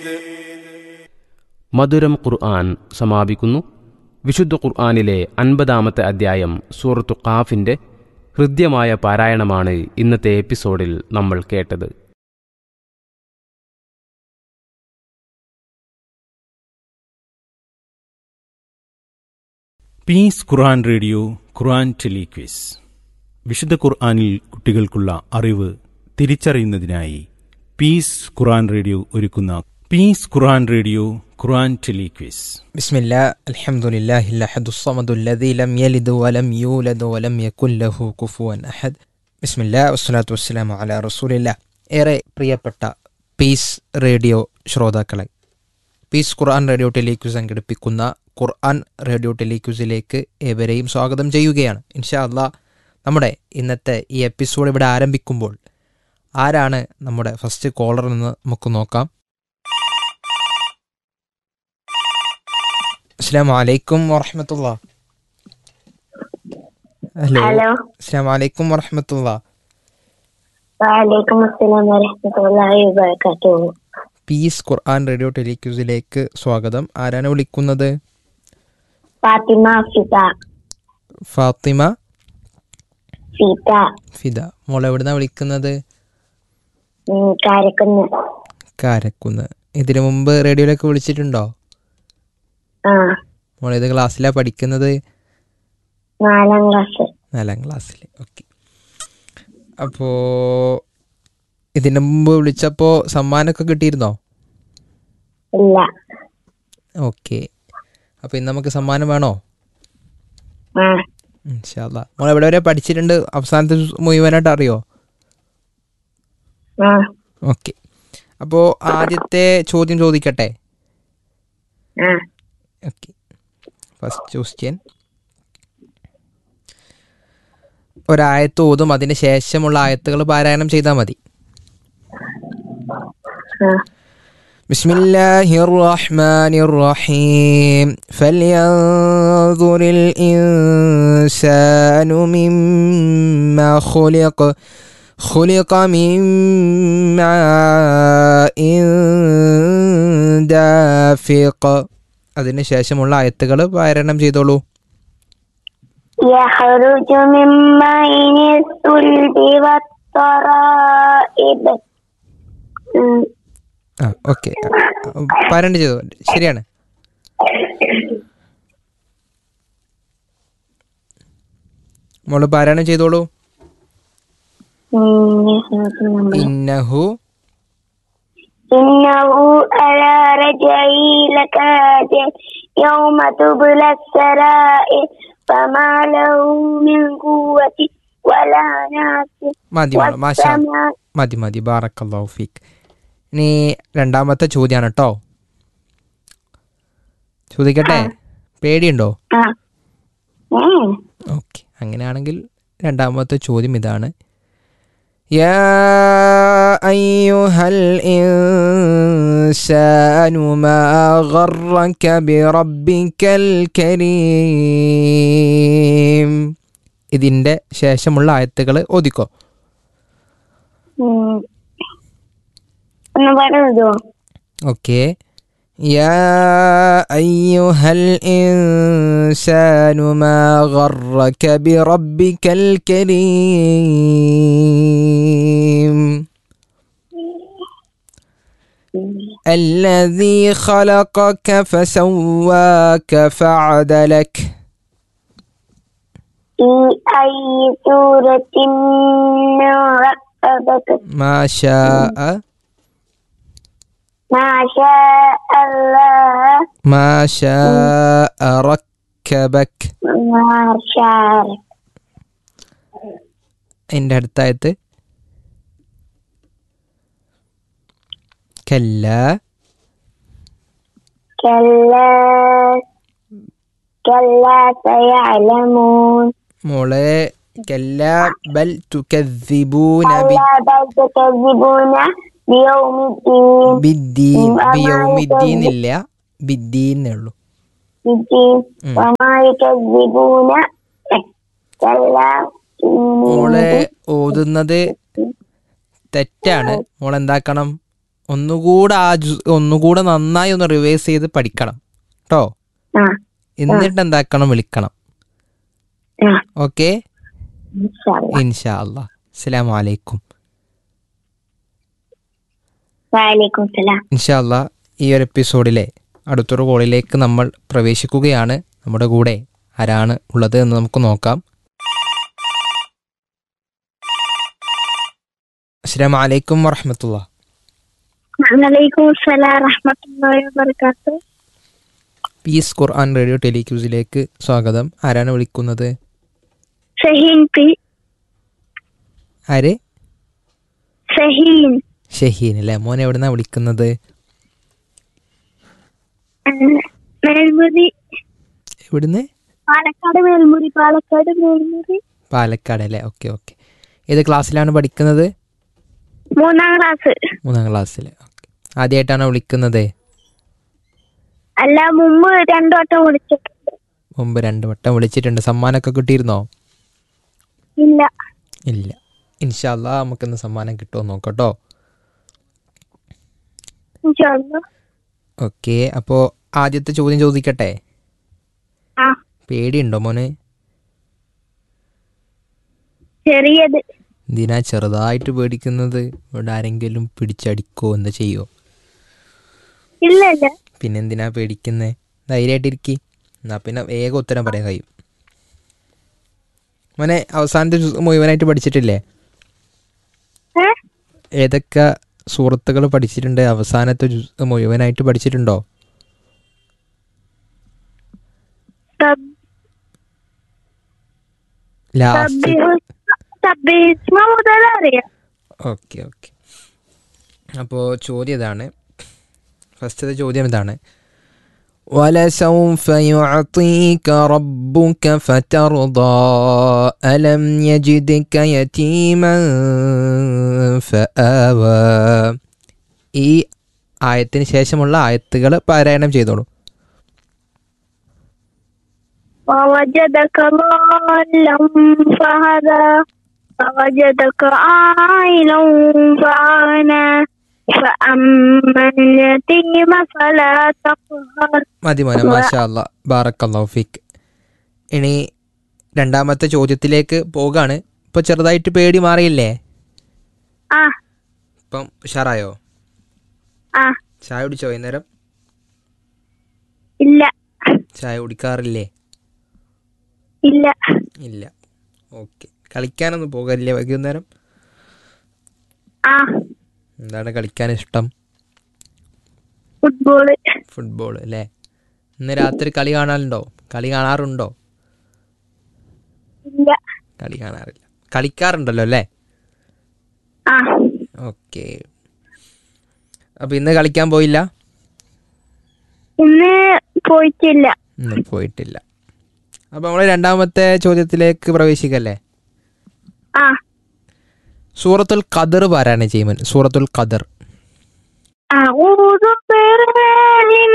മധുരം ഖുർആൻ സമാപിക്കുന്നു വിശുദ്ധ ഖുർആനിലെ അൻപതാമത്തെ അധ്യായം സൂറത്തു ഖാഫിന്റെ ഹൃദ്യമായ പാരായണമാണ് ഇന്നത്തെ എപ്പിസോഡിൽ നമ്മൾ കേട്ടത് പീസ് ഖുർആൻ റേഡിയോ ഖുർആൻ ടെലിക്വിസ് വിശുദ്ധ ഖുർആനിൽ കുട്ടികൾക്കുള്ള അറിവ് തിരിച്ചറിയുന്നതിനായി പീസ് ഖുർആൻ റേഡിയോ ഒരുക്കുന്ന പീസ് ഖുർആൻ റേഡിയോ ഖുർആൻ ടെലിക്വിസ് بسم الله الحمد لله الأحد الصمد الذي لم يلد ولم يولد ولم يكن له كفوا أحد بسم الله والصلاة والسلام على رسول الله ഏറെ പ്രിയപ്പെട്ട പീസ് റേഡിയോ ശ്രോതാക്കളെ പീസ് ഖുർആൻ റേഡിയോ ടെലിക്യൂസ് സംഘടിപ്പിക്കുന്ന ഖുർആൻ റേഡിയോ ടെലിക്യൂസിലേക്ക് ഏവരെയും സ്വാഗതം ചെയ്യുകയാണ് ഇൻഷാ അള്ളാ നമ്മുടെ ഇന്നത്തെ ഈ എപ്പിസോഡ് ഇവിടെ ആരംഭിക്കുമ്പോൾ ആരാണ് നമ്മുടെ ഫസ്റ്റ് കോളർ എന്ന് നമുക്ക് നോക്കാം അസ്സാം വലൈക്കും വറഹമത്തുള്ള ഹലോ ഹലോ അസ്സാം വലൈക്കും വറഹമത്തുള്ള വലൈക്കും അസ്സലാം വരഹ്മത്തുള്ളാഹി വബറകാതുഹു പീസ് ഖുർആൻ റേഡിയോ ടെലിക്യൂസിലേക്ക് സ്വാഗതം ആരാണ് വിളിക്കുന്നത് ഫാത്തിമ ഫിദ ഫാത്തിമ ഫിദ ഫിദ മോൾ എവിടുന്നാ വിളിക്കുന്നത് ഉം, കാരക്കുന്ന് കാരക്കുന്ന് ഇതിനു മുമ്പ് റേഡിയോയിലൊക്കെ വിളിച്ചിട്ടുണ്ടോ ആ മോൾ ഏത് ക്ലാസ്സിലാണ് പഠിക്കുന്നത് നാലാം ക്ലാസ് നാലാം ക്ലാസ്സിൽ ഓക്കെ അപ്പോൾ ഇതിനു മുമ്പ് വിളിച്ചപ്പോൾ സമ്മാനമൊക്കെ കിട്ടിയിരുന്നോ ഇല്ല ഓക്കെ അപ്പോൾ ഇന്ന് നമുക്ക് സമ്മാനം വേണോ ആ ഇൻഷാല്ല മോൾ എവിടെ വരെ പഠിച്ചിട്ടുണ്ട് അവസാനത്തെ ദിവസം മുഴുവനായിട്ട് അറിയോ ആ ഓക്കെ അപ്പോൾ ആദ്യത്തെ ചോദ്യം ചോദിക്കട്ടെ ആ ഓക്കെ ഫസ്റ്റ് ക്വസ്റ്റ്യൻ ഒരായത്ത് ഓതും അതിന് ശേഷമുള്ള ആയത്തുകൾ പാരായണം ചെയ്താൽ മതി ആ بسم الله الرحمن الرحيم فلينظر الإنسان مما خلق خلق من ماء دافق അതിന് ശേഷമുള്ള ആയത്തുകൾ പാരായണം ചെയ്തോളൂ يخرج من بين الصلب والترائب ഉം, ആ ഓക്കെ പാരായണം ചെയ്തോ ശരിയാണ് മോള് പാരായണം ചെയ്തോളൂ ഉം, يخرج من بين- ഇന്നഹു إنه على رجعه لكادر يوم تبلى السرائر فما له من قوة ولا ناصر മതി മോളെ മാഷാ والسماء മതി മതി ബാറക്കല്ലാഹു ഫീക്ക് ഇനി രണ്ടാമത്തെ ചോദ്യമാണ് കേട്ടോ ചോദിക്കട്ടെ പേടിയുണ്ടോ ആ. ഉം. ഓക്കെ അങ്ങനെയാണെങ്കിൽ രണ്ടാമത്തെ ചോദ്യം ഇതാണ് യാ അയ്യുഹൽ ഇൻസാനു മാ ഗർറക ബിറബ്ബിക്കൽ കരീം ഇതിൻ്റെ ശേഷമുള്ള ആയത്തുകൾ ഓദിക്കോ ഉം. ഒന്ന് പറഞ്ഞതോ اوكي يا ايها الانسان ما غرك بربك الكريم الذي خلقك فسواك فعدلك في أي سورة ركبك ما شاء ما شاء الله ما شاء ركبك ما شاء എൻ്റെ അടുത്തായത് കല്ല كلا كلا سيعلمون മോളെ കല്ല ബൽ തുകദ്ദിബൂന ബി- كلا بل تكذبون بيوم الدين ബിദ്ദീൻ ഉം, അതാ ബിയൗമിദ്ദീൻ ഇത്. ഇല്ല ബിദ്ദീൻ എന്നേ ഉള്ളൂ الدين ഉം. وما يكذبون كلا മോളെ ഓതുന്നത് തെറ്റാണ് മോൾ എന്താക്കണം ഒന്നുകൂടെ ആ ജു- ഒന്നുകൂടെ നന്നായി ഒന്ന് റിവേഴ്സ് ചെയ്ത് പഠിക്കണം കേട്ടോ ആ എന്നിട്ട് എന്താക്കണം വിളിക്കണം ആ ഓക്കെ ഇൻഷാ അല്ലാ. ഇൻഷാ അല്ലാ അസ്സലാം വലൈക്കും വഅലൈക്കും സലാം ഇൻഷാ അല്ലാ ഈ ഒരു എപ്പിസോഡിലെ അടുത്തൊരു കോളിലേക്ക് നമ്മൾ പ്രവേശിക്കുകയാണ് നമ്മുടെ കൂടെ ആരാണ് ഉള്ളത് എന്ന് നമുക്ക് നോക്കാം അസ്സലാം വലൈക്കും വറഹമത്തുള്ള വഅലൈക്കും സലാം റഹ്മത്തുള്ളാഹി വബറകാതുഹു പീസ് ഖുർആൻ റേഡിയോ ടെലിക്യൂസിലേക്ക് സ്വാഗതം ആരാണ് വിളിക്കുന്നത് സഹീൻ പി ആര് സഹീൻ ഷഹീൻ അല്ലേ മോൻ എവിടുന്നാ വിളിക്കുന്നത് ആ, മേൽമുറി എവിടുന്ന് പാലക്കാട് മേൽമുറി പാലക്കാട് മേൽമുറി പാലക്കാട് അല്ലേ ഓക്കെ ഓക്കെ ഏത് ക്ലാസ്സിലാണ് പഠിക്കുന്നത് മൂന്നാം ക്ലാസ് മൂന്നാം ക്ലാസ്സിൽ ഓക്കെ ആദ്യമായിട്ടാണോ വിളിക്കുന്നത് അല്ല മുമ്പ് രണ്ടു വട്ടം വിളിച്ചിട്ടുണ്ട് മുമ്പ് രണ്ട് വട്ടം വിളിച്ചിട്ടുണ്ട് സമ്മാനമൊക്കെ കിട്ടിയിരുന്നോ ഇല്ല ഇല്ല ഇൻഷാല്ല നമുക്കിന്ന് സമ്മാനം കിട്ടുമോ നോക്കട്ടോ ഇൻഷാ അല്ലാ. ഓക്കെ അപ്പോൾ ആദ്യത്തെ ചോദ്യം ചോദിക്കട്ടെ ആ പേടിയുണ്ടോ മോന് ചെറിയത് എന്തിനാ ചെറുതായിട്ട് പേടിക്കുന്നത് ഇവിടെ ആരെങ്കിലും പിടിച്ചടിക്കോ എന്താ ചെയ്യോ ഇല്ല ഇല്ല പിന്നെ എന്തിനാ പേടിക്കുന്നേ ധൈര്യമായിട്ടിരിക്കി എന്നാ പിന്നെ വേഗം ഉത്തരം പറയാൻ കഴിയും മോനെ അവസാനത്തെ ജുസ് മുഴുവനായിട്ട് പഠിച്ചിട്ടില്ലേ ഏ ഏതൊക്കെ സുഹൃത്തുക്കൾ പഠിച്ചിട്ടുണ്ട് അവസാനത്തെ ജുസ് മുഴുവനായിട്ട് പഠിച്ചിട്ടുണ്ടോ സബ് ലാസ്റ്റ് സബ്ബിഹു- സബ്ബിഹിസ്മ മുതൽ അറിയാം ഓക്കെ ഓക്കെ അപ്പോൾ ചോദ്യം ഇതാണ് ഫസ്റ്റത്തെ ചോദ്യം ഇതാണ് ولسوف يعطيك ربك فترضى ألم يجدك يتيما فآوى ഈ ആയത്തിന് ശേഷമുള്ള ആയത്തുകൾ പാരായണം ചെയ്തോളൂ ووجدك ضالا فهدى ووجدك عائلا فأغنى فأما اليتيم فلا تقهر മതി മോനെ മാഷാ അല്ലാ ബാറക്കല്ലാഹു ഫിക്ക് ഇനി രണ്ടാമത്തെ ചോദ്യത്തിലേക്ക് പോകാണ് ഇപ്പോൾ ചെറുതായിട്ട് പേടി മാറിയില്ലേ ആ ഇപ്പം ഉഷാറായോ ആ ചായ കുടിച്ചോ വൈകുന്നേരം ഇല്ല ചായ കുടിക്കാറില്ലേ ഇല്ല ഇല്ല ഓക്കെ കളിക്കാനൊന്നും പോകാറില്ലേ വൈകുന്നേരം ആ എന്താണ് കളിക്കാൻ ഇഷ്ടം ഫുട്ബോള് ഫുട്ബോൾ അല്ലേ ഇന്ന് രാത്രി കളി കാണാറുണ്ടോ കളി കാണാറുണ്ടോ ഇല്ല കളി കാണാറില്ല കളിക്കാറുണ്ടല്ലോ അല്ലേ ആ ഓക്കെ അപ്പോൾ ഇന്ന് കളിക്കാൻ പോയില്ല ഇന്ന് പോയിട്ടില്ല ഇന്ന് പോയിട്ടില്ല അപ്പോൾ നമ്മൾ രണ്ടാമത്തെ ചോദ്യത്തിലേക്ക് പ്രവേശിക്കല്ലേ ആ സൂറത്തുൽ ഖദർ പാരായണം ചെയ്യുമൻ സൂറത്തുൽ ഖദർ أعوذ بالله